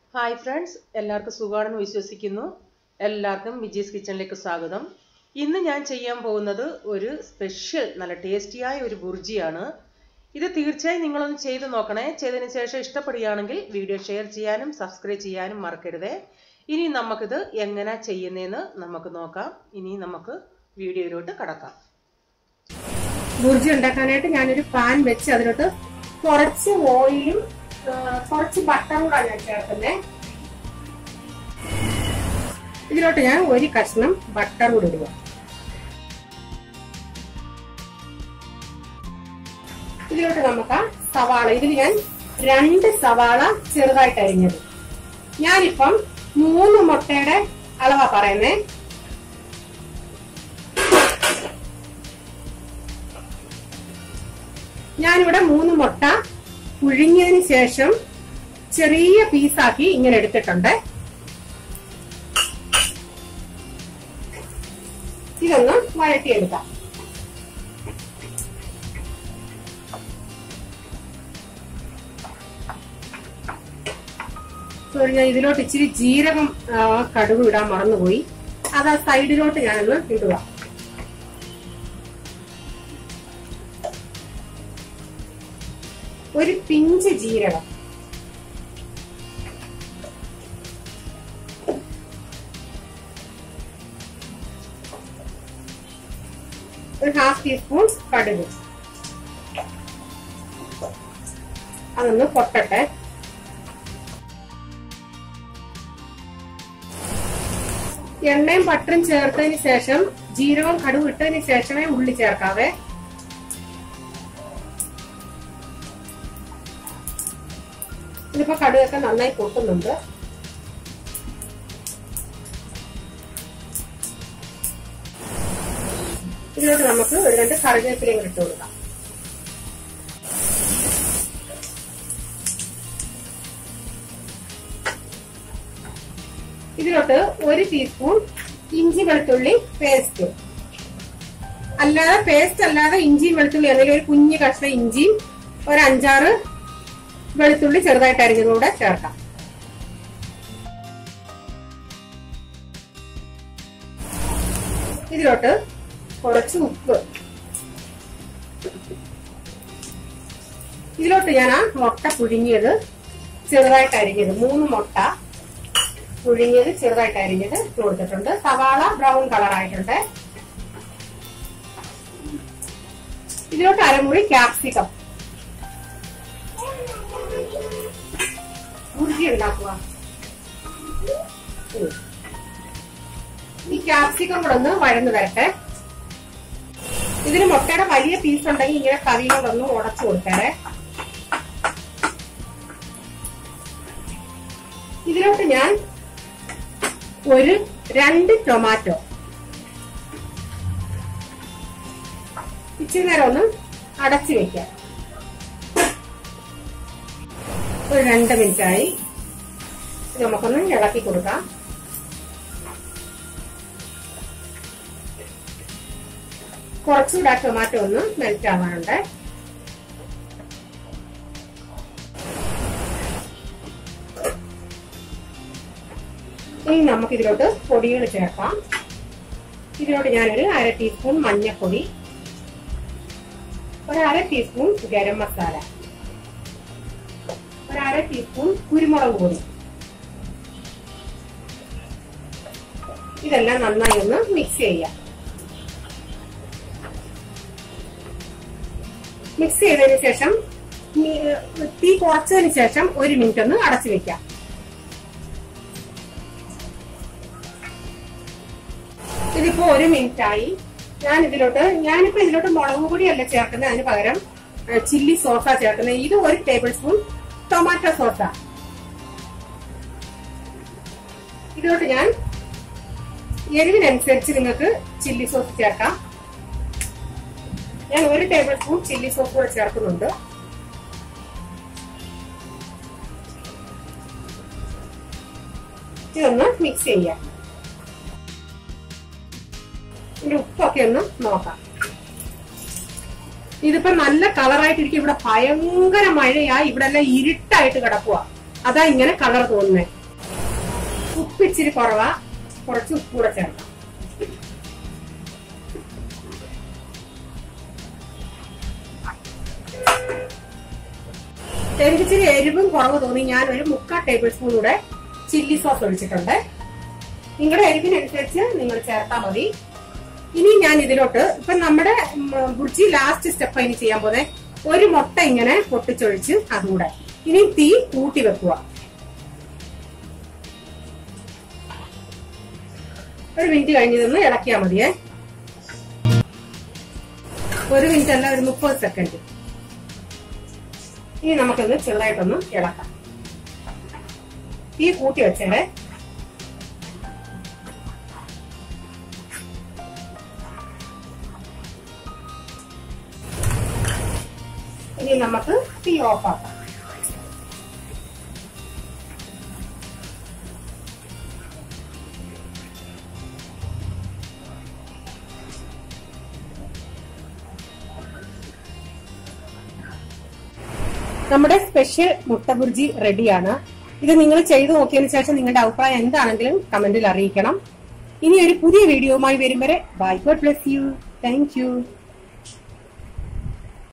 Hi friends എല്ലാവർക്കും സുഖമാണെന്ന് വിശ്വസിക്കുന്നു എല്ലാവർക്കും വിജീസ് കിച്ചണിലേക്ക് സ്വാഗതം ഇന്ന് ഞാൻ ചെയ്യാൻ പോകുന്നത് ഒരു സ്പെഷ്യൽ നല്ല ടേസ്റ്റിയായ ഒരു ബുർജിയാണ് ഇത് തീർച്ചയായും നിങ്ങളൊന്ന് ചെയ്ത് നോക്കണേ ചെയ്തതിന് ശേഷം ഇഷ്ടപ്പെടുകയാണെങ്കിൽ വീഡിയോ ഷെയർ ചെയ്യാനും സബ്സ്ക്രൈബ് ചെയ്യാനും മറക്കരുതേ ഇനി നമുക്കിത് എങ്ങനെ ചെയ്യുന്നതെന്ന് നമുക്ക് നോക്കാം ഇനി നമുക്ക് വീഡിയോയിലോട്ട് കടക്കാം ബുർജി ഉണ്ടാക്കാനായിട്ട് ഞാനൊരു പാൻ വെച്ച് അതിലോട്ട് കുറച്ച് ഓയിലും ആ, കുറച്ച് ബട്ടറും കൂടെ ഞാൻ ചേർക്കുന്നത് ഇതിലോട്ട് ഞാൻ ഒരു കഷ്ണം ബട്ടർ കൂടി ഇടുക ഇതിലോട്ട് നമുക്ക് ആ സവാള ഇതിൽ ഞാൻ രണ്ട് സവാള ചെറുതായിട്ട് അരിഞ്ഞത് ഞാനിപ്പം മൂന്ന് മുട്ടയുടെ അളവാ പറയുന്നേ ഞാനിവിടെ മൂന്ന് മുട്ട പുഴുങ്ങിയതിന് ശേഷം ചെറിയ പീസാക്കി ഇങ്ങനെ എടുത്തിട്ടുണ്ട് ഇതൊന്ന് വഴറ്റിയെടുക്കാം സോറി ഞാൻ ഇതിലോട്ട് ഇച്ചിരി ജീരകം ആ, കടുക് ഇടാൻ മറന്നുപോയി അത് ആ സൈഡിലോട്ട് ഞാനൊന്ന് ഇടുക ഒരു പിഞ്ച് ജീരകം ഒരു ഹാഫ് ടീസ്പൂൺ കടുക് അതൊന്ന് പൊട്ടട്ടെ എണ്ണയും ബട്ടറും ചേർത്തതിന് ശേഷം ജീരകവും കടുക് ഇട്ടതിന് ശേഷമേ ഉള്ളി ചേർക്കാവേ ഇതിപ്പോ കടുകൊക്കെ നന്നായി പൊട്ടുന്നുണ്ട് ഇതിലോട്ട് നമുക്ക് ഒരു രണ്ട് കറിവേപ്പിലയും കൂടി ഇട്ട് കൊടുക്കാം ഇതിലോട്ട് ഒരു ടീസ്പൂൺ ഇഞ്ചി വെളുത്തുള്ളി പേസ്റ്റ് അല്ലാതെ പേസ്റ്റ് അല്ലാതെ ഇഞ്ചിയും വെളുത്തുള്ളി അല്ലെങ്കിൽ ഒരു കുഞ്ഞു കഷ്ണം ഇഞ്ചിയും ഒരു അഞ്ചാറ് വെളുത്തുള്ളി ചെറുതായിട്ട് അരിഞ്ഞതുകൂടെ ചേർക്കാം ഇതിലോട്ട് കുറച്ച് ഉപ്പ് ഇതിലോട്ട് ഞാൻ ആ മുട്ട പുഴുങ്ങിയത് ചെറുതായിട്ട് അരിഞ്ഞത് മൂന്ന് മുട്ട പുഴുങ്ങിയത് ചെറുതായിട്ട് അരിഞ്ഞത് ഇട്ട് കൊടുത്തിട്ടുണ്ട് സവാള ബ്രൗൺ കളർ ആയിട്ടുണ്ട് ഇതിലോട്ട് അരമുറി ക്യാപ്സിക്കം ബുർജി ഉണ്ടാക്കുക ഉം. ഈ ക്യാപ്സിക്കം കൂടെ ഒന്ന് വഴന്നു വരട്ടെ ഇതിന് മുട്ടയുടെ വലിയ പീസ് ഉണ്ടെങ്കിൽ ഇങ്ങനെ കറിയിലോടൊന്ന് ഉടച്ചു കൊടുത്തേരെ ഇതിലോട്ട് ഞാൻ ഒരു രണ്ട് ടൊമാറ്റോ ഇച്ചിരി നേരം ഒന്ന് അടച്ചു വെക്കാം ഒരു രണ്ട് മിനിറ്റ് ആയി ഇത് നമുക്കൊന്ന് ഇളക്കി കൊടുക്കാം കുറച്ചുകൂടെ ആ ടൊമാറ്റോ ഒന്ന് മെൽറ്റ് ആവാനുണ്ട് ഇനി നമുക്ക് ഇതിലോട്ട് പൊടികൾ ചേർക്കാം ഇതിലോട്ട് ഞാനൊരു അര ടീസ്പൂൺ മഞ്ഞൾപ്പൊടി ഒരു അര ടീസ്പൂൺ ഗരം മസാല ഒരു അര ടീസ്പൂൺ കുരുമുളക് പൊടി ഇതെല്ലാം നന്നായി ഒന്ന് മിക്സ് ചെയ്യാം മിക്സ് ചെയ്തതിന് ശേഷം ഈ, തീ കുറച്ചതിന് ശേഷം ഒരു മിനിറ്റ് ഒന്ന് അടച്ചു വെക്കാം ഇതിപ്പോ ഒരു മിനിറ്റ് ആയി ഞാൻ ഇതിലോട്ട് ഞാനിപ്പോ ഇതിലോട്ട് മുളക് പൊടിയല്ല ചേർക്കുന്നത് അതിന് പകരം ചില്ലി സോസാ ചേർക്കുന്നത് ഇത് ഒരു ടേബിൾ സ്പൂൺ ടൊമാറ്റോ സോസ ഇതിലോട്ട് ഞാൻ എരിവിനനുസരിച്ച് നിങ്ങൾക്ക് ചില്ലി സോസ് ചേർക്കാം ഞാൻ ഒരു ടേബിൾ സ്പൂൺ ചില്ലി സോസ് കൂടെ ചേർക്കുന്നുണ്ട് ഇതൊന്ന് മിക്സ് ചെയ്യാം ഇതിന്റെ ഉപ്പൊക്കെ ഒന്ന് നോക്കാം ഇതിപ്പോ നല്ല കളറായിട്ടിരിക്കും ഇവിടെ ഭയങ്കര മഴയാ ഇവിടെ എല്ലാം ഇരുട്ടായിട്ട് കിടക്കുക അതാ ഇങ്ങനെ കളർ തോന്നുന്നത് ഉപ്പ് ഇച്ചിരി കുറവാ കുറച്ച് ഉപ്പ് കൂടെ ചേർക്കാം എനിക്ക് ഇച്ചിരി എരിവും കുറവ് തോന്നി ഞാൻ ഒരു മുക്കാൽ ടേബിൾ സ്പൂൺ കൂടെ ചില്ലി സോസ് ഒഴിച്ചിട്ടുണ്ട് നിങ്ങളുടെ എരിവിനനുസരിച്ച് നിങ്ങൾ ചേർത്താൽ മതി ഇനി ഞാൻ ഇതിലോട്ട് ഇപ്പൊ നമ്മുടെ ഉം, ബുർജി ലാസ്റ്റ് സ്റ്റെപ്പ് ഇനി ചെയ്യാൻ പോലെ ഒരു മുട്ട ഇങ്ങനെ പൊട്ടിച്ചൊഴിച്ച് അതുകൂടെ ഇനി തീ കൂട്ടി വെക്കുക ഒരു മിനിറ്റ് കഴിഞ്ഞതൊന്ന് ഇളക്കിയാൽ മതിയേ ഒരു മിനിറ്റ് അല്ല ഒരു മുപ്പത് സെക്കൻഡ് ഇനി നമുക്കൊന്ന് ചെറുതായിട്ടൊന്ന് ഇളക്കാം തീ കൂട്ടി വെച്ചേരെ ഇനി നമുക്ക് തീ ഓഫാക്കാം നമ്മുടെ സ്പെഷ്യൽ മുട്ട ബുർജി റെഡിയാണ് ഇത് നിങ്ങൾ ചെയ്തു നോക്കിയതിനു ശേഷം നിങ്ങളുടെ അഭിപ്രായം എന്താണെങ്കിലും കമന്റിൽ അറിയിക്കണം ഇനി ഒരു പുതിയ വീഡിയോയുമായി വരും വരെ bye God bless you thank U